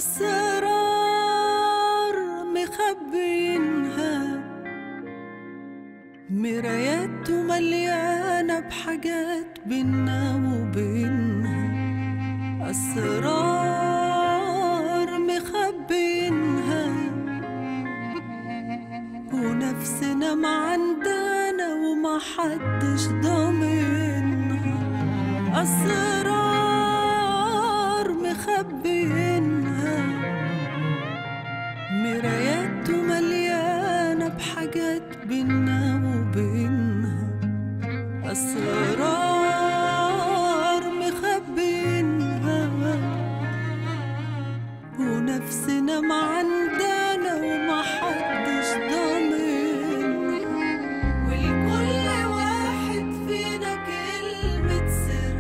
أسرار مخبينها مرايات مليانة بحاجات بينا وبينها أسرار مخبينها ونفسنا معندنا وما حدش ضامنها أسرار مخبينها مرايات مليانة بحاجات بينا وبينها أسرار مخبينها ونفسنا معندنا وما حدش ضامنها ولكل واحد فينا كلمة سر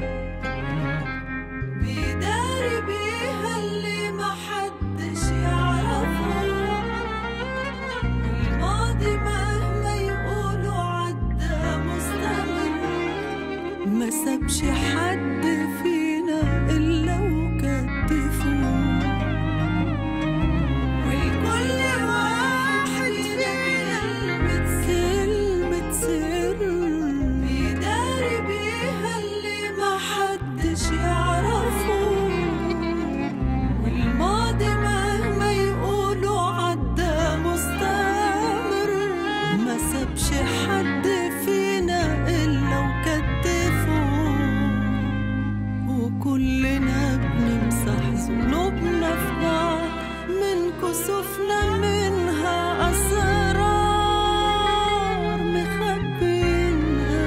بيداري بيها اللي محدش يعرفه الماضي مهما يقولوا عدى مستمر ما سابش حد فينا إلا وكتفوه ولكل واحد فينا كلمة سر بيداري بيها اللي ما حدش يعرفه والماضي مهما يقولوا عدى مستمر ما سابش حد فينا إلا وكتفه وكلنا بنمسح ذنوبنا في بعض من كسوفنا منها أسرار مخبينها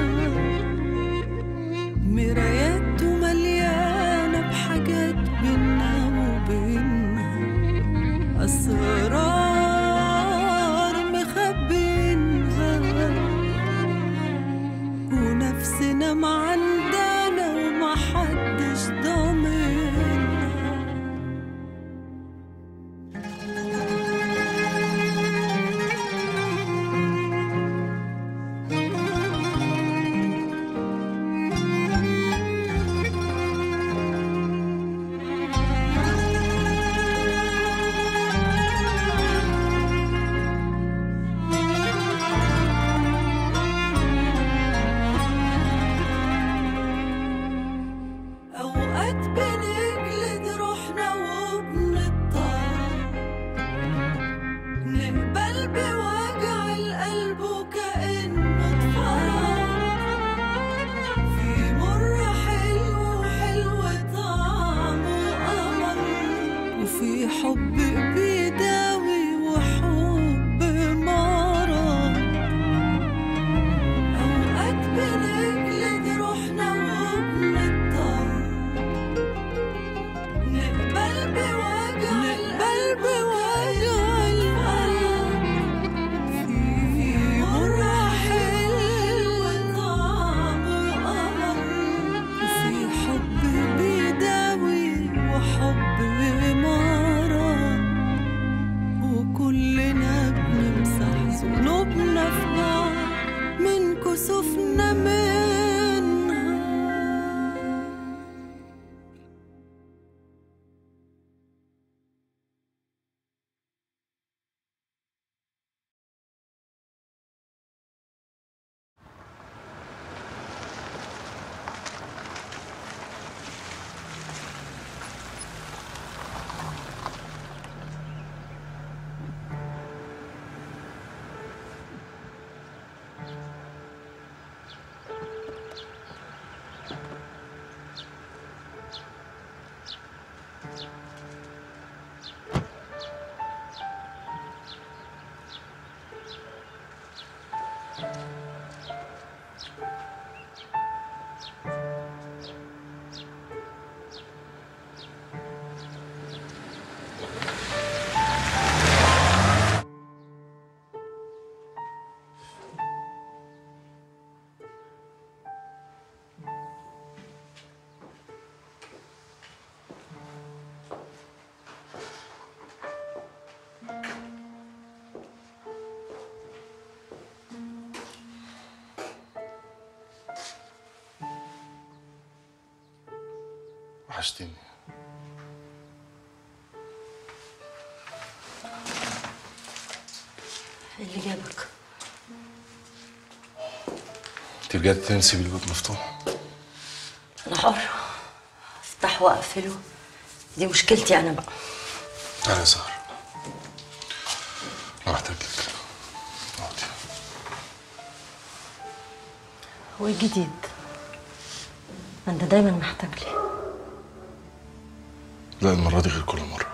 مرايات مليانة بحاجات بينا وبينها أسرار مخبينها ونفسنا معندنا وما حدش ضامنها أوقات بنجلد روحنا وبنضطر نقبل بوجع القلب وكأنه اتفرج في مر حلو وحلو طعمه قمر وفي حب بيداوي وحب مرض أوقات بنجلد روحنا وبنضطر نقبل بوجع نقبل بوجع القلب في مرة حلو طعمه قمر وفي حب بيداوي وحب مرض وكلنا بنمسح ذنوبنا في بعض من كسوفنا منها وحشتني إيه اللي جابك انت رجعت تاني تسيبي الباب مفتوح انا حر افتح واقفله دي مشكلتي انا بقى تعالى يا سهر انا محتاج لك اقعدي هو إيه جديد ما انت دايما محتاج لي لا المرة دي غير كل مرة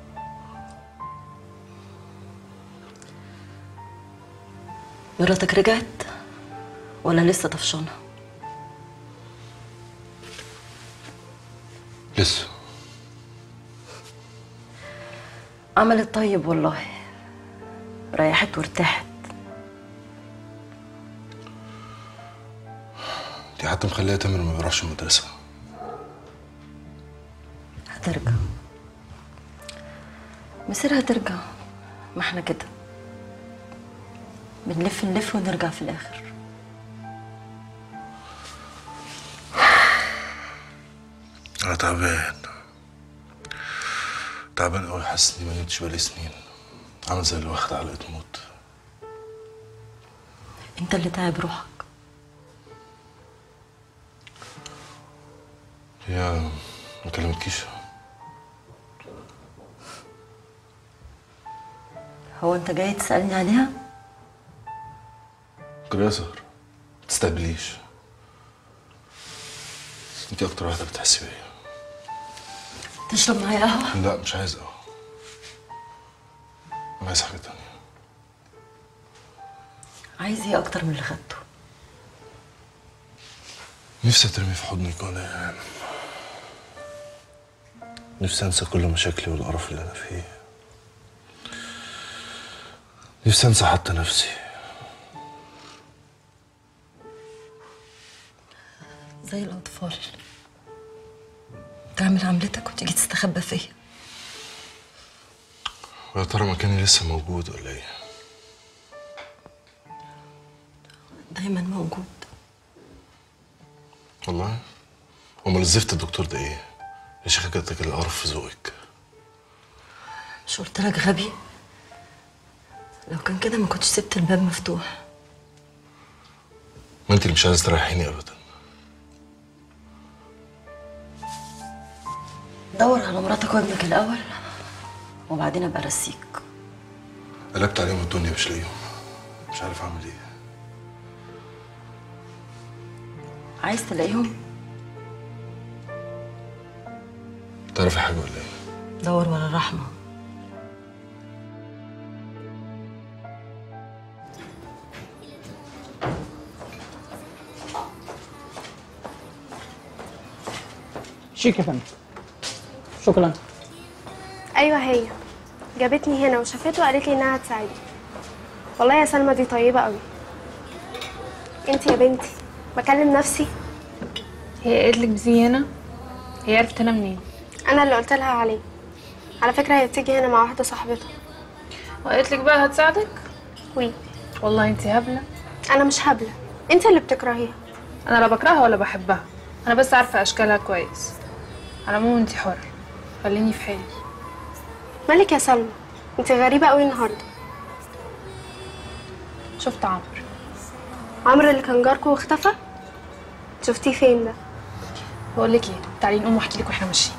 مراتك رجعت ولا لسه طفشانه لسه عملت طيب والله ريحت وارتاحت دي حتى مخليها تامر ما بيروحش المدرسة هترجع مصيرها ترجع ما احنا كده بنلف نلف ونرجع في الاخر انا تعبان تعبان قوي حاسس اني ما نمتش بقالي سنين عامل زي اللي واخد علقة موت انت اللي تعب روحك هي ما كلمتكيش هو انت جاي تسألني عليها كده يا سهر ما تستقبليش انت اكتر واحدة بتحسي بيا تشرب معايا قهوة لا مش عايز قهوة انا عايز حاجة تانية عايز ايه اكتر من اللي خدته نفسي اترمي في حضنك وانام نفسي انسى كل مشاكلي والقرف اللي انا فيه نفسي انسى حتى نفسي زي الاطفال تعمل عملتك وتيجي تستخبى فيا ويا ترى مكاني لسه موجود ولا ايه دايما موجود والله امال الزفت الدكتور ده ايه يا شيخة جاتك القرف في ذوقك مش قلت لك غبي لو كان كده ما كنتش سبت الباب مفتوح ما انت اللي مش عايزه تريحيني ابدا دور على مراتك وابنك الاول وبعدين ابقى ارسيك قلبت عليهم الدنيا مش لاقيهم مش عارف اعمل ايه عايز تلاقيهم تعرفي حاجه ولا ايه دور ورا الرحمه شيك يا فندم شكرا ايوه هي جابتني هنا وشافته وقالت لي انها هتساعدني والله يا سلمى دي طيبه قوي انت يا بنتي بكلم نفسي هي قالت لك بتيجي هنا هي عرفت انا منين انا اللي قلت لها عليه على فكره هي بتيجي هنا مع واحده صاحبتها وقالت لك بقى هتساعدك وي والله انت هبله انا مش هبله انت اللي بتكرهيها انا لا بكرهها ولا بحبها انا بس عارفه اشكالها كويس على العموم انت حر خليني في حالي مالك يا سلمى انت غريبه قوي النهارده شفت عمرو عمرو اللي كان جاركو واختفى شفتيه فين ده بقول لك ايه تعالي نقوم واحكي لك واحنا ماشيين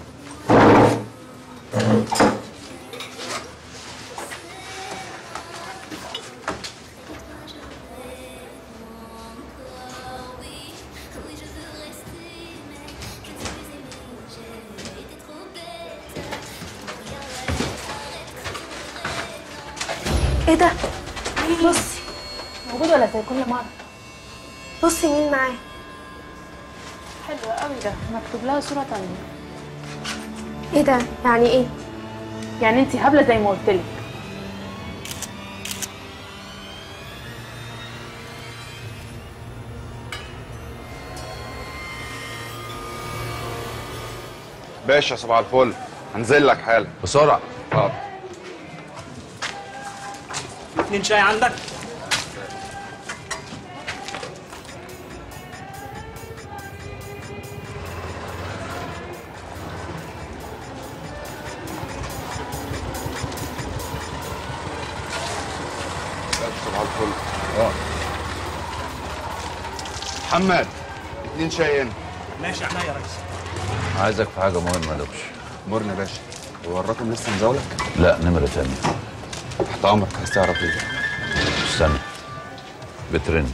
ايه ده بصي موجود ولا زي كل مره بصي مين معاه حلو قوي ده مكتوب لها صوره تانية ايه ده يعني ايه يعني انت هبله زي ما قلت لك باشا صباح الفل هنزل لك حالا بسرعة حاضر اتنين شاي عندك صباح الفل اه محمد اتنين شاي هنا ماشي عينيا يا ريس عايزك في حاجة مهمة يا دكش مرنا يا باشا هو الرقم لسه مزاولك لا نمرة تانية تحت امرك عايز تعرف ايه استنى بترن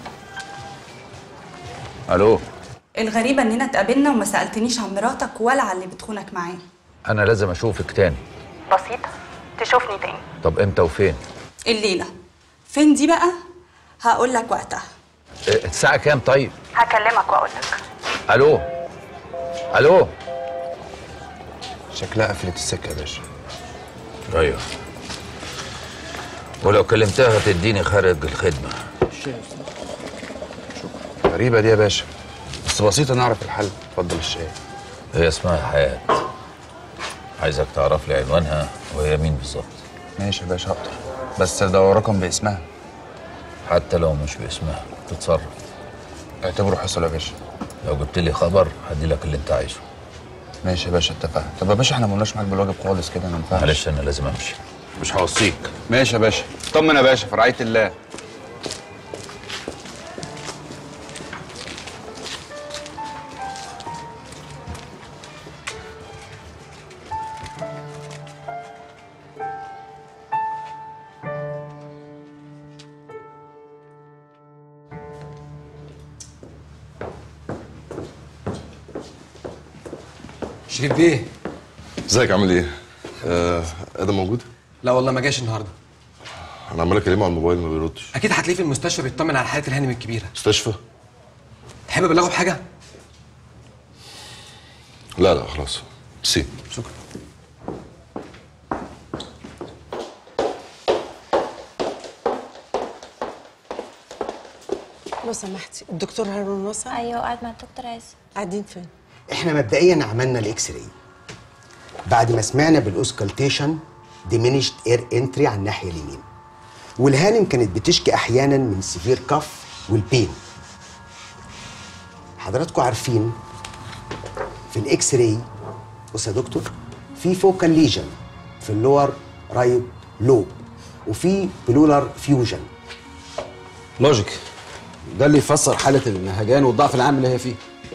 الو الغريبة إننا اتقابلنا وما سألتنيش عن مراتك ولا على اللي بتخونك معاه انا لازم اشوفك تاني بسيطة تشوفني تاني طب امتى وفين الليلة فين دي بقى؟ هقول لك وقتها إيه، الساعة كام طيب هكلمك وأقول لك الو الو شكلها قفلت السكه يا باشا ايوه ولو كلمتها تديني خارج الخدمة غريبه دي يا باشا بس بسيطه نعرف الحل اتفضل الشاي هي اسمها حياة عايزك تعرف لي عنوانها وهي مين بالظبط ماشي يا باشا اقدر بس ده هو رقم باسمها حتى لو مش باسمها تتصرف اعتبره حصل يا باشا لو جبت لي خبر هدي لك اللي انت عايزه ماشي يا باشا اتفقنا طب يا باشا احنا ما قلناش معاك بالواجب خالص كده ما ينفعش معلش انا لازم امشي مش هوصيك ماشي يا باشا طمن يا باشا في رعايه الله شريف بيه ازيك عامل ايه؟ آه ادم موجود؟ لا والله ما جاش النهارده انا عمال اكلمه على الموبايل ما بيردش اكيد هتلاقيه في المستشفى بيطمن على حاله الهانم الكبيره مستشفى؟ تحب ابلغه بحاجه لا لا خلاص سي شكرا لو سمحتي الدكتور هارون وصل ايوه قاعد مع الدكتور عز قاعدين فين احنا مبدئيا عملنا الاكس راي بعد ما سمعنا بالاوسكالتيشن ديمينيشد اير انتري على الناحيه اليمين والهانم كانت بتشكي احيانا من سيفير كف والبين حضراتكم عارفين في الاكس راي بص يا دكتور في فوكال ليجن في اللور رايت لوب وفي بلولار فيوجن لوجيك ده اللي يفسر حالة النهجان والضعف العام اللي هي فيه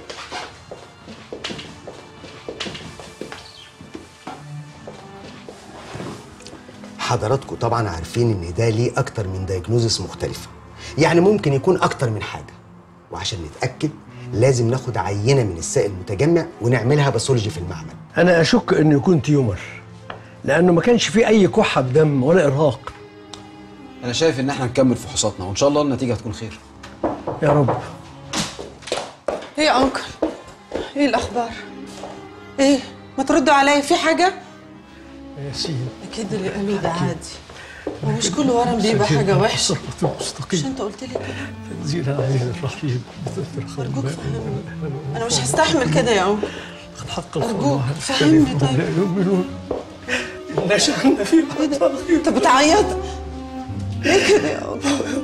حضراتكم طبعا عارفين ان ده ليه اكتر من دايجنوزس مختلفه يعني ممكن يكون اكتر من حاجه وعشان نتاكد لازم ناخد عينه من السائل المتجمع ونعملها باثولوجي في المعمل انا اشك انه يكون تيومر لانه ما كانش فيه اي كحه بدم ولا ارهاق انا شايف ان احنا نكمل فحوصاتنا وان شاء الله النتيجة هتكون خير يا رب ايه يا انكل ايه الاخبار ايه ما تردوا عليا في حاجه ياسين اكيد اللي قالوه ده عادي ومش كل ورم بيبقى حاجه وحشه صراط مش مستقيم انت قلت لي كده تنزيل العزيز الرحيم ارجوك فهمني انا مش هستحمل كده يا انكل قد حق ارجوك فهمني طيب لا يؤمنون إنا شأن في انت بتعيط ليه كده يا انكل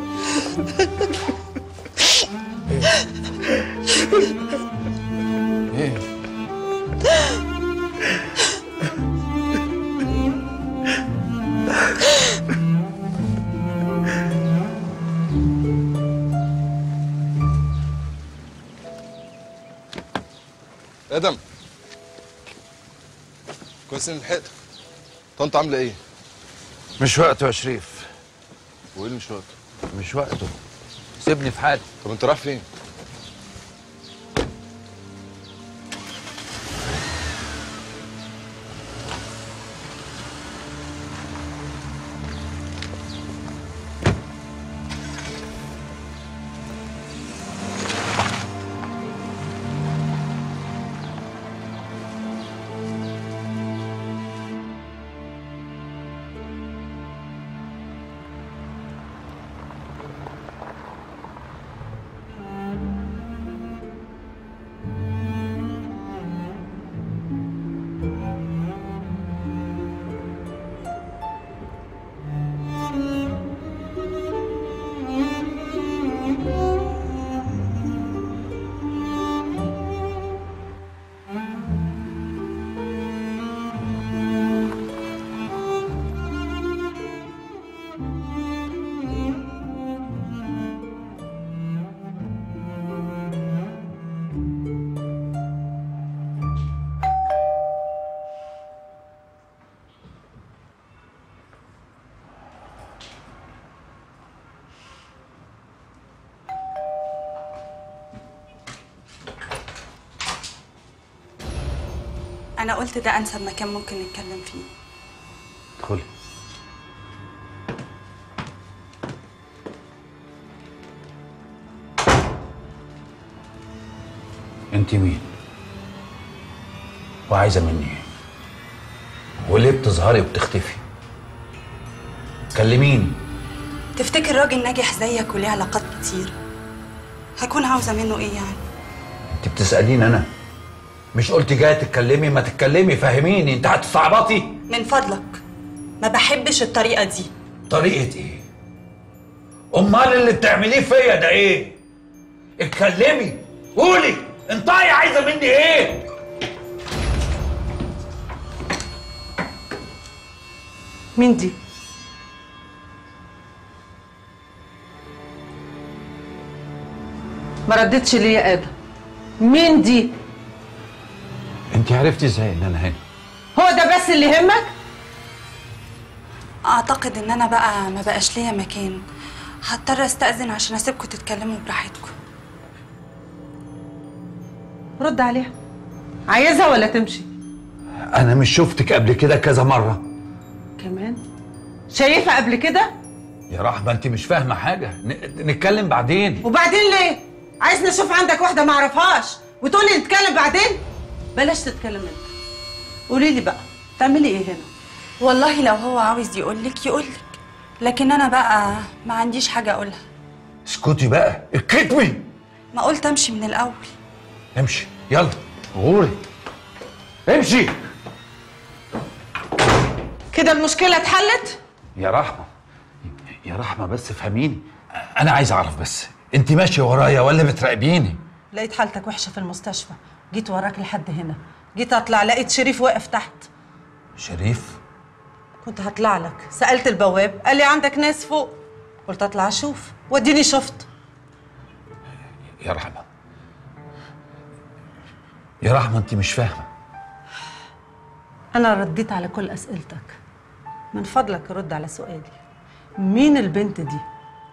ايه ادم كويس اني لحقتك طنط عامله ايه؟ مش وقته يا شريف وايه اللي مش وقته؟ مش وقته سيبني في حالي طب انت رايح فين؟ انا قلت ده انسب مكان ممكن نتكلم فيه ادخلي انت مين وعايزه مني ايه وليه بتظهري وبتختفي كلميني تفتكر راجل ناجح زيك وليه علاقات كتير هكون عاوزه منه ايه يعني انت بتساليني انا مش قلتي جايه تتكلمي ما تتكلمي فهميني انت هتستعبطي من فضلك ما بحبش الطريقه دي طريقه ايه امال اللي بتعمليه فيا ده ايه اتكلمي قولي انطقي عايزه مني ايه مين دي؟ ما ردتش ليه يا ادم مين دي؟ انت عرفتي ازاي ان انا هنا هو ده بس اللي يهمك؟ اعتقد ان انا بقى ما بقاش ليا مكان هضطر استأذن عشان اسيبكم تتكلموا براحتكم رد عليها عايزها ولا تمشي؟ انا مش شفتك قبل كده كذا مره كمان؟ شايفها قبل كده؟ يا رحمه انت مش فاهمه حاجه ن- نتكلم بعدين وبعدين ليه؟ عايز نشوف عندك واحدة ما اعرفهاش وتقول لي نتكلم بعدين؟ بلاش تتكلم انت قولي لي بقى تعملي ايه هنا؟ والله لو هو عاوز يقولك يقولك لكن انا بقى ما عنديش حاجه اقولها اسكتي بقى اتكتمي ما قلت امشي من الاول امشي يلا غوري امشي كده المشكلة اتحلت؟ يا رحمه يا رحمه بس فهميني انا عايز اعرف بس انت ماشيه ورايا ولا بتراقبيني لقيت حالتك وحشة في المستشفى جيت وراك لحد هنا جيت اطلع لقيت شريف واقف تحت شريف كنت هطلع لك سألت البواب قال لي عندك ناس فوق قلت اطلع اشوف وديني شفت يا رحمه يا رحمه انت مش فاهمه انا رديت على كل اسئلتك من فضلك رد على سؤالي مين البنت دي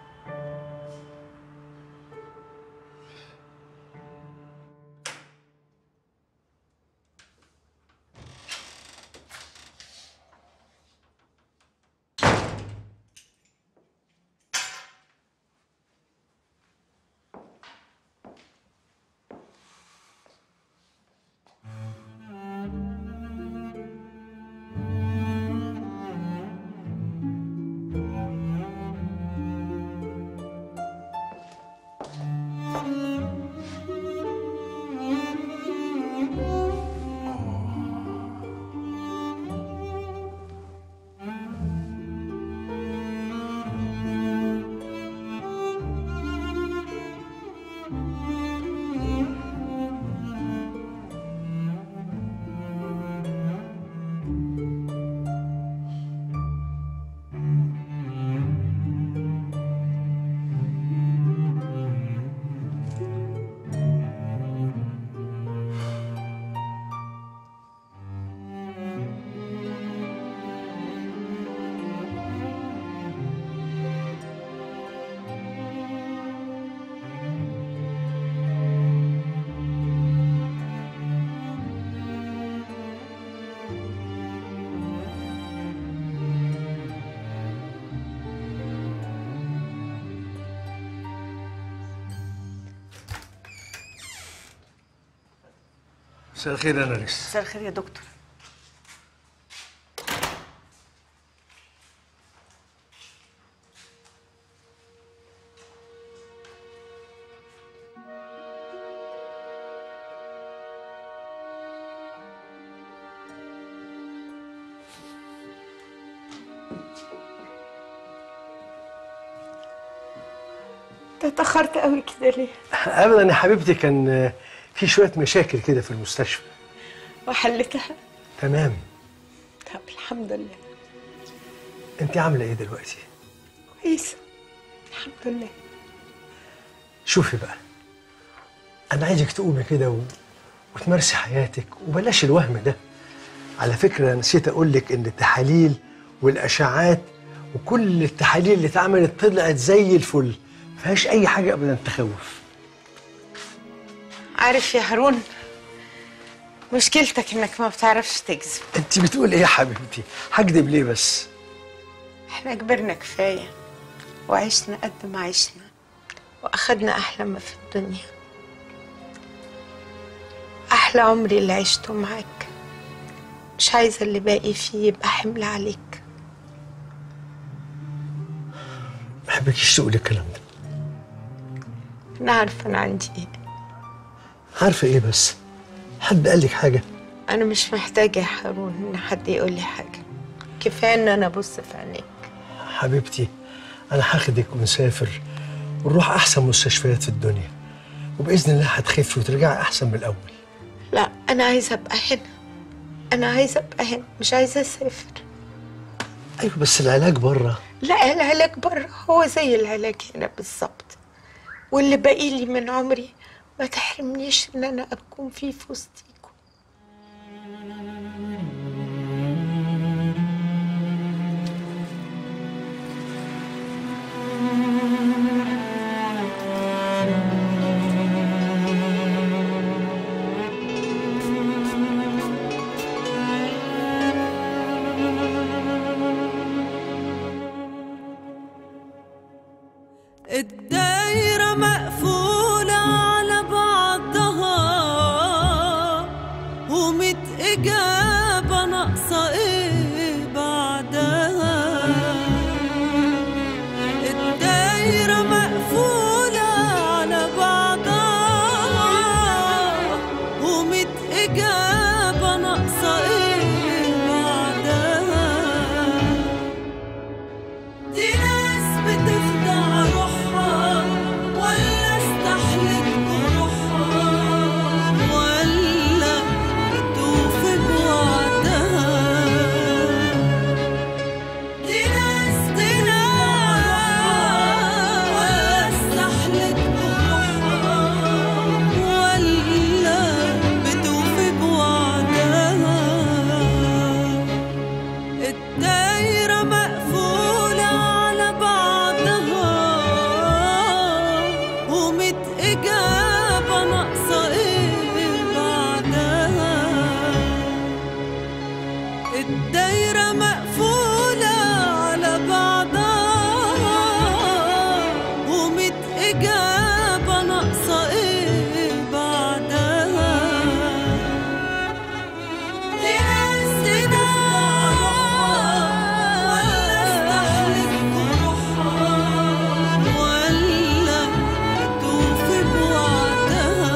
مساء الخير يا نرجس مساء الخير يا دكتور انت اتأخرت قوي كده ليه؟ ابدا يا حبيبتي كان في شويه مشاكل كده في المستشفى وحلتها تمام طب الحمد لله انت عامله ايه دلوقتي كويسة الحمد لله شوفي بقى انا عايزك تقومي كده و... وتمارسي حياتك وبلاش الوهم ده على فكره نسيت اقول لك ان التحاليل والاشعاعات وكل التحاليل اللي اتعملت طلعت زي الفل ما فيهاش اي حاجه ابدا تخوف عارف يا هارون مشكلتك انك ما بتعرفش تكذب انت بتقول ايه يا حبيبتي هكدب ليه بس احنا كبرنا كفايه وعشنا قد ما عشنا واخدنا احلى ما في الدنيا احلى عمري اللي عشته معاك مش عايزه اللي باقي فيه يبقى حمل عليك ما بحبكيش تقولي الكلام ده انا عارفه انا عندي ايه عارفه ايه بس حد قال لك حاجه انا مش محتاجه يا هارون ان حد يقول لي حاجه كفايه ان انا ابص في عينيك حبيبتي انا هاخدك ونسافر ونروح احسن مستشفيات في الدنيا وباذن الله هتخفي وترجعي احسن من الاول لا انا عايزه ابقى هنا انا عايزه ابقى هنا مش عايزه اسافر ايوه بس العلاج بره لا العلاج بره هو زي العلاج هنا بالظبط واللي باقي لي من عمري ما تحرمنيش ان انا اكون فيه في وسطيكم الدايرة مقفولة على بعضها وميت إجابة ناقصة إيه بعدها الدايرة مقفولة على بعضها وميت إجابة ناقصة إيه بعدها دي ناس بتخدع روحها ولا استحلت جروحها ولا بتوفي بوعدها دي ناس دي ناس ولا استحلت جروحها ولا بتوفي بوعدها الدايرة مقفولة على بعضها وميت إجابة ناقصة إيه بعدها الدايرة مقفولة على بعضها وميت إجابة ناقصة إيه بعدها دي ناس دي ناس ولا استحلت جروحها ولا بتوفي بوعدها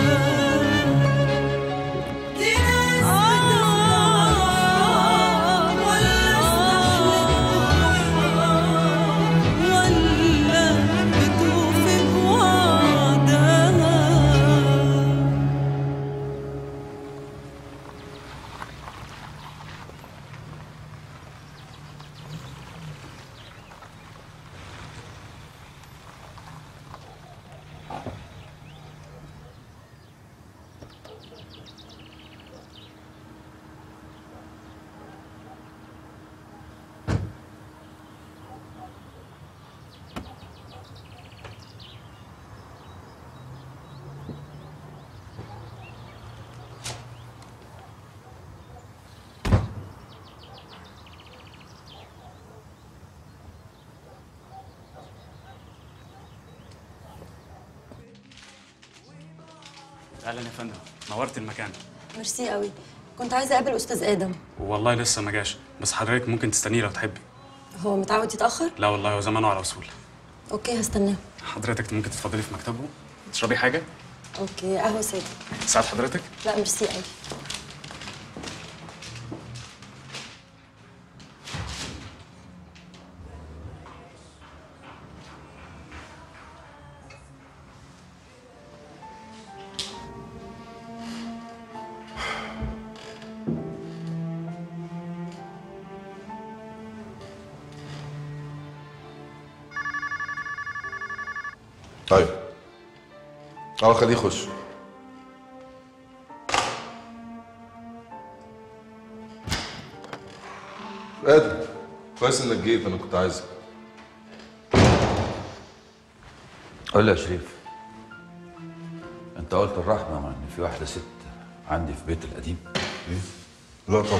دي ناس بتخدع ولا استحلت جروحها ولا بتوفي بوعدها اهلا يا فندم نورت المكان ميرسي قوي كنت عايزه اقابل استاذ ادم والله لسه ما جاش بس حضرتك ممكن تستنيه لو تحبي هو متعود يتاخر لا والله هو زمانه على وصول اوكي هستناه حضرتك ممكن تتفضلي في مكتبه تشربي حاجه اوكي قهوه ساده ساعد حضرتك لا ميرسي قوي طيب اه خليه يخش ادم كويس انك جيت انا كنت عايزك قول لي يا شريف انت قلت الرحمه ان في واحده ست عندي في بيت القديم لا طبعا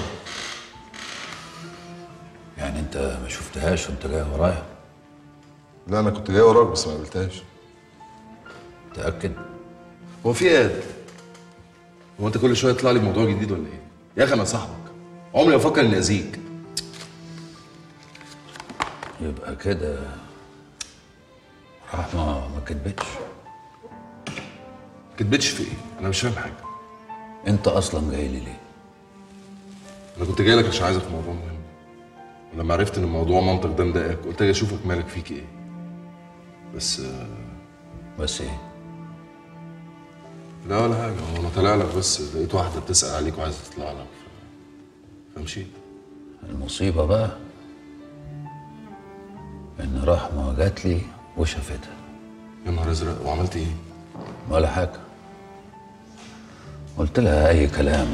يعني انت ما شفتهاش وانت جاي ورايا لا انا كنت جاي وراك بس ما قابلتهاش متاكد هو في ايه يا قادر؟ هو انت كل شويه يطلع لي موضوع جديد ولا ايه يا اخي انا صاحبك عمري ما افكر اني اذيك يبقى كده رحمه ما كدبتش كدبتش في ايه انا مش فاهم حاجه انت اصلا جاي لي ليه انا كنت جاي لك عشان عايزك في موضوع مهم ولما عرفت ان موضوع مامتك ده مضايقك قلت اجي اشوفك مالك فيك ايه بس آه، بس ايه لا ولا حاجه هو انا طالع لك بس لقيت واحده بتسال عليك وعايزه تطلع لك ف- فمشيت المصيبه بقى ان رحمه جات لي وشافتها يا نهار ازرق وعملت ايه ولا حاجه قلت لها اي كلام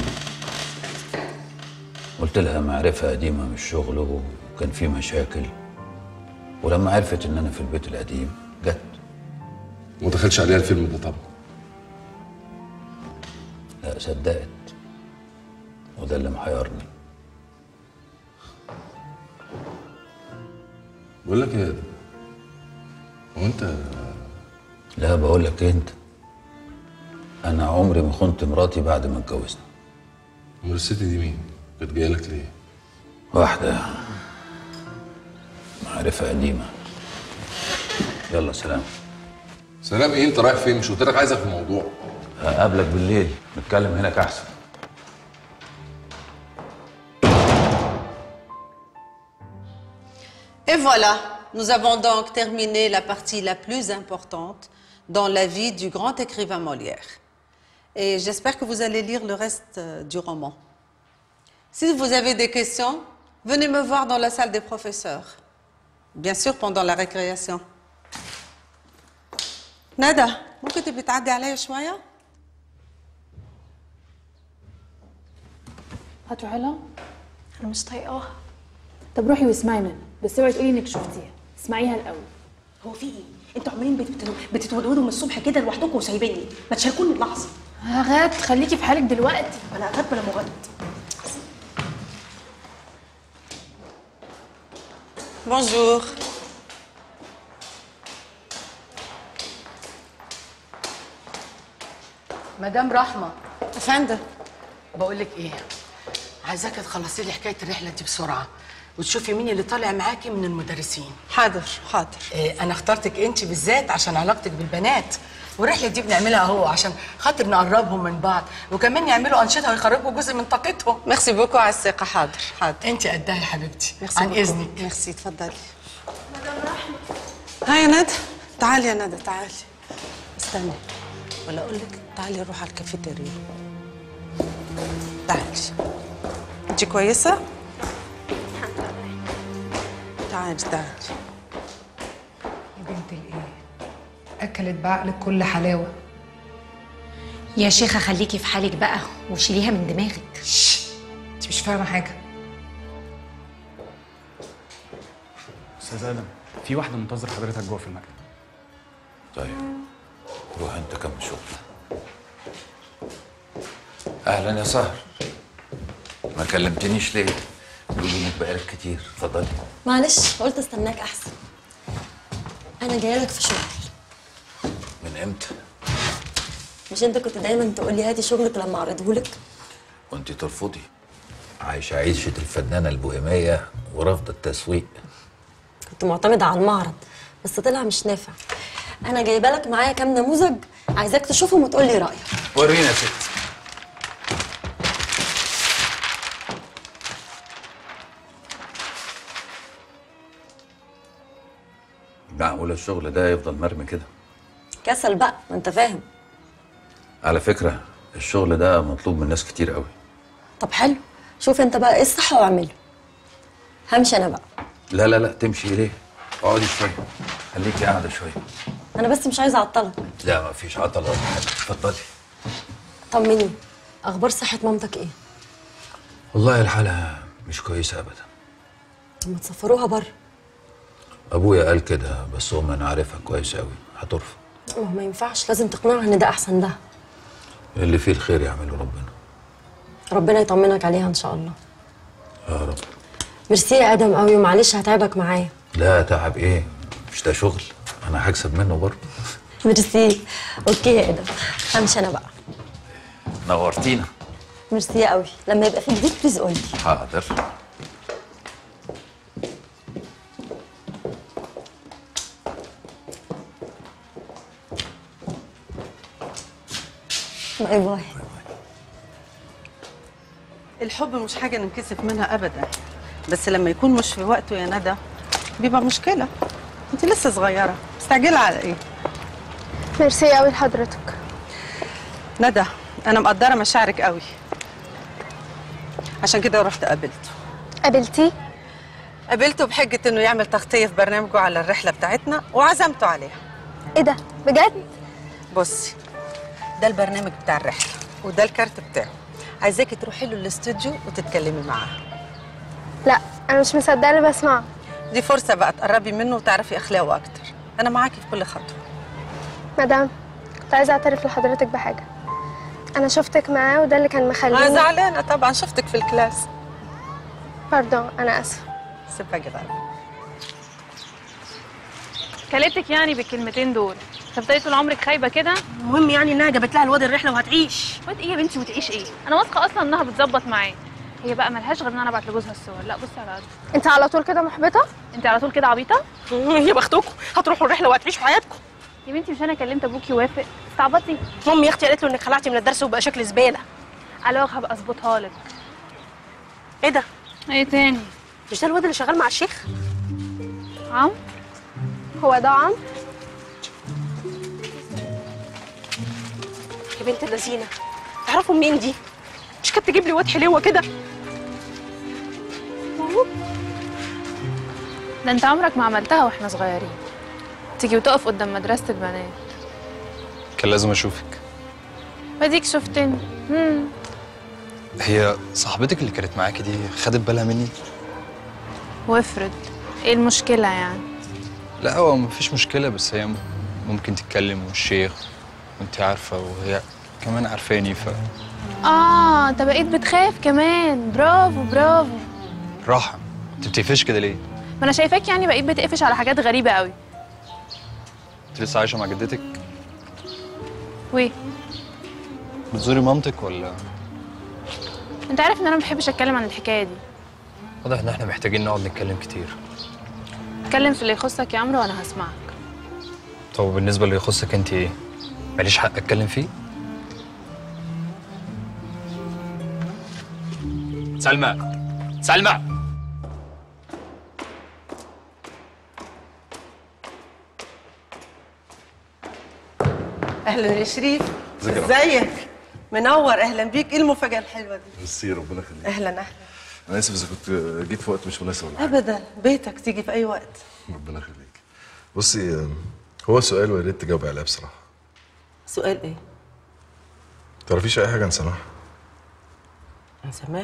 قلت لها معرفه قديمه من الشغل وكان في مشاكل ولما عرفت ان انا في البيت القديم جت وما دخلش عليها الفيلم ده طبعا لا صدقت وده اللي محيرني بقول لك ايه يا ادم هو انت لا بقول لك انت انا عمري ما خنت مراتي بعد ما اتجوزنا امال الست دي مين كانت جايه لك ليه واحده معرفه قديمه يلا سلام سلام ايه انت رايح فين مش قلت لك عايزك في الموضوع هقابلك بالليل نتكلم هناك احسن Et voilà, nous avons donc terminé la partie la plus importante dans la vie du grand écrivain Molière. Et j'espère que vous allez lire le reste euh, du roman. Si vous avez des questions, venez me voir dans la salle des professeurs. Bien sûr, pendant la récréation. ندى ممكن تبي تعدي عليا شوية؟ هاتوا حلو انا مش طايقاها طب روحي واسمعي منها بس اوعي تقولي انك شفتيها اسمعيها الاول هو في ايه؟ انتوا عمالين بت- بتتودودوا من الصبح كده لوحدكم وسايبيني ما تشاركوني اللحظه غاد خليكي في حالك دلوقتي ولا غد ولا مغد Bonjour. مدام رحمه افندم بقول لك ايه عايزاكي تخلصي لي حكايه الرحله دي بسرعه وتشوفي مين اللي طالع معاكي من المدرسين حاضر حاضر إيه انا اخترتك انت بالذات عشان علاقتك بالبنات والرحله دي بنعملها اهو عشان خاطر نقربهم من بعض وكمان يعملوا انشطه ويخرجوا جزء من طاقتهم ميرسي بوكو على الثقة حاضر حاضر انت قدها يا حبيبتي ميرسي عن بوكو. اذنك ميرسي اتفضلي هاي يا ندى تعالي يا ندى تعالي استني ولا اقول لك تعالي نروح على الكافيتيريا تعالي انت كويسه تعالي تعالي يا بنت الايه اكلت بعقلك كل حلاوه يا شيخه خليكي في حالك بقى وشيليها من دماغك انت مش فاهمه حاجه استاذ ادم في واحده منتظر حضرتك جوه في المكتب طيب روح انت كمل شغل اهلا يا سهر ما كلمتنيش ليه بيقولوا انك بقالك كتير اتفضلي معلش قلت استناك احسن انا جايه لك في شغل من امتى مش انت كنت دايما تقول لي هاتي شغلك لما اعرضهولك وانت ترفضي عايشه عيشه الفنانه البوهيميه ورافضه التسويق كنت معتمده على المعرض بس طلع مش نافع انا جايبه لك معايا كام نموذج عايزاك تشوفهم وتقول لي رايك ورينا يا ست معقول الشغل ده يفضل مرمي كده كسل بقى ما انت فاهم على فكره الشغل ده مطلوب من ناس كتير قوي طب حلو شوف انت بقى ايه الصح واعمله همشي انا بقى لا لا لا تمشي ليه اقعدي شويه خليكي قاعده شويه انا بس مش عايزه اعطلك لا ما فيش عطل ولا حاجه اتفضلي طمني اخبار صحه مامتك ايه والله الحاله مش كويسه ابدا طب ما تسفروها بره ابويا قال كده بس امي انا عارفها كويس قوي هترفض ما هو ما ينفعش لازم تقنعها ان ده احسن ده اللي فيه الخير يعمله ربنا ربنا يطمنك عليها ان شاء الله يا رب ميرسي يا ادم قوي ومعلش هتعبك معايا لا تعب ايه مش ده شغل انا هكسب منه برضه ميرسي اوكي يا ادم همشي انا بقى نورتينا ميرسي قوي لما يبقى في جديد بليز قولي حاضر باي باي الحب مش حاجة ننكسف منها أبدا بس لما يكون مش في وقته يا ندى بيبقى مشكلة أنت لسه صغيرة مستعجلة على إيه؟ ميرسي قوي لحضرتك ندى أنا مقدرة مشاعرك قوي عشان كده رحت قابلته قابلتيه؟ قابلته بحجة إنه يعمل تغطية في برنامجه على الرحلة بتاعتنا وعزمته عليها إيه ده؟ بجد؟ بصي ده البرنامج بتاع الرحلة وده الكارت بتاعه عايزاكي تروحي له الاستوديو وتتكلمي معاه لا أنا مش مصدقة اللي بسمعه دي فرصة بقى تقربي منه وتعرفي أخلاقه أكتر أنا معاكي في كل خطوة مدام كنت عايزة أعترف لحضرتك بحاجة أنا شفتك معاه وده اللي كان مخليني أنا زعلانة طبعا شفتك في الكلاس باردون أنا آسفة سيبها كده كلتك يعني بالكلمتين دول تفضلي طول عمرك خايبه كده المهم يعني انها جابت لها الواد الرحله وهتعيش واد ايه يا بنتي وتعيش ايه انا واثقه اصلا انها بتظبط معاه هي بقى ملهاش غير ان انا ابعت لجوزها الصور لا بصي على قد أنت على طول كده محبطة؟ انت على طول كده عبيطه يا بختكم هتروحوا الرحله وهتعيشوا حياتكم يا بنتي مش انا كلمت ابوكي وافق استعبطي امي يا اختي قالت له انك خلعتي من الدرس وبقى شكل زباله على هبقى اظبطها لك ايه ده ايه تاني مش ده الواد اللي شغال مع الشيخ عم هو ده عم يا بنت اللذينه تعرفوا مين دي مش كانت تجيب لي واد حلوه كده ده انت عمرك ما عملتها واحنا صغيرين تيجي وتقف قدام مدرسه البنات كان لازم اشوفك واديك شفتني مم. هي صاحبتك اللي كانت معاكي دي خدت بالها مني وافرض ايه المشكله يعني لا هو مفيش مشكله بس هي ممكن تتكلم والشيخ وانت عارفه وهي كمان عارفاني ف اه انت بقيت بتخاف كمان برافو برافو راحه انت بتقفش كده ليه ما انا شايفاك يعني بقيت بتقفش على حاجات غريبه قوي انت لسه عايشه مع جدتك ويه بتزوري مامتك ولا انت عارف ان انا ما بحبش اتكلم عن الحكايه دي واضح ان احنا محتاجين نقعد نتكلم كتير اتكلم في اللي يخصك يا عمرو وانا هسمعك طب بالنسبه اللي يخصك انت ايه ماليش حق اتكلم فيه سلمى سلمى اهلا يا شريف ازيك يا رحمة؟ ازيك منور اهلا بيك ايه المفاجاه الحلوه دي ميرسي ربنا يخليك اهلا اهلا انا اسف اذا كنت جيت في وقت مش مناسب ولا حاجه ابدا بيتك تيجي في اي وقت ربنا يخليك بصي هو سؤال ويا ريت تجاوبي عليه بصراحه سؤال ايه تعرفيش اي حاجه عن سماح عن سماح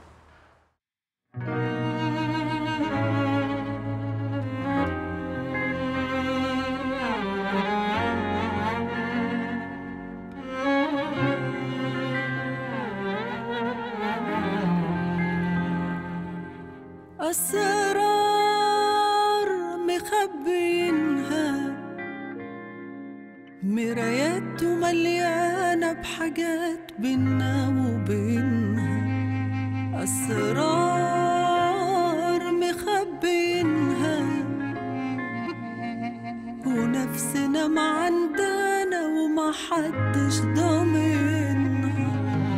أسرار مخبينها مرايات مليانة بحاجات بينا وبينها أسرار مخبينها ونفسنا معندنا وما حدش ضامنها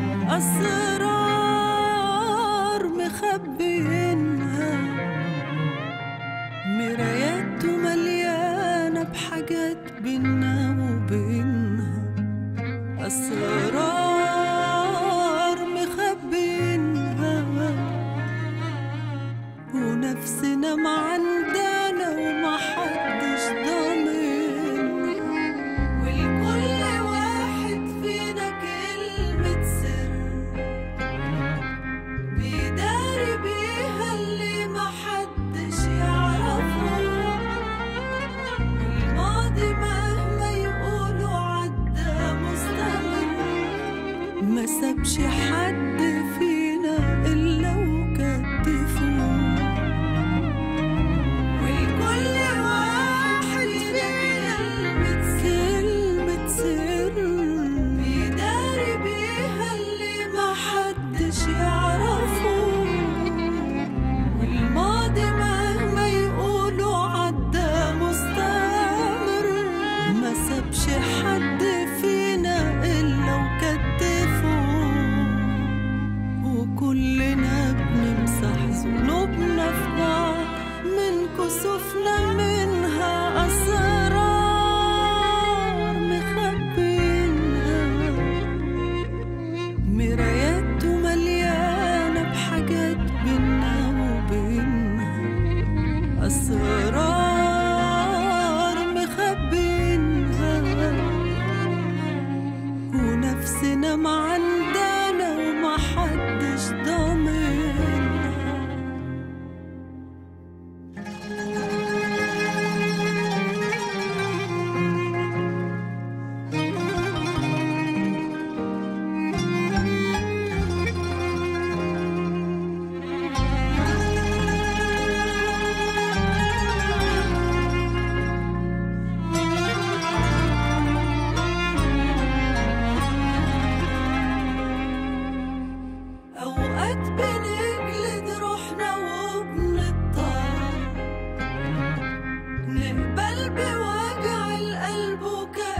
أسرار مخبينها مرايات مليانة بحاجات بينا وبينها أسرار مخبينها ونفسنا معندنا وما حدش ضامنها ولكل واحد فينا كلمة سر بيداري بيها اللي محدش يعرفه الماضي مهما يقولوا عدى مستمر ما سابش حد في قلبي وجع القلب وكان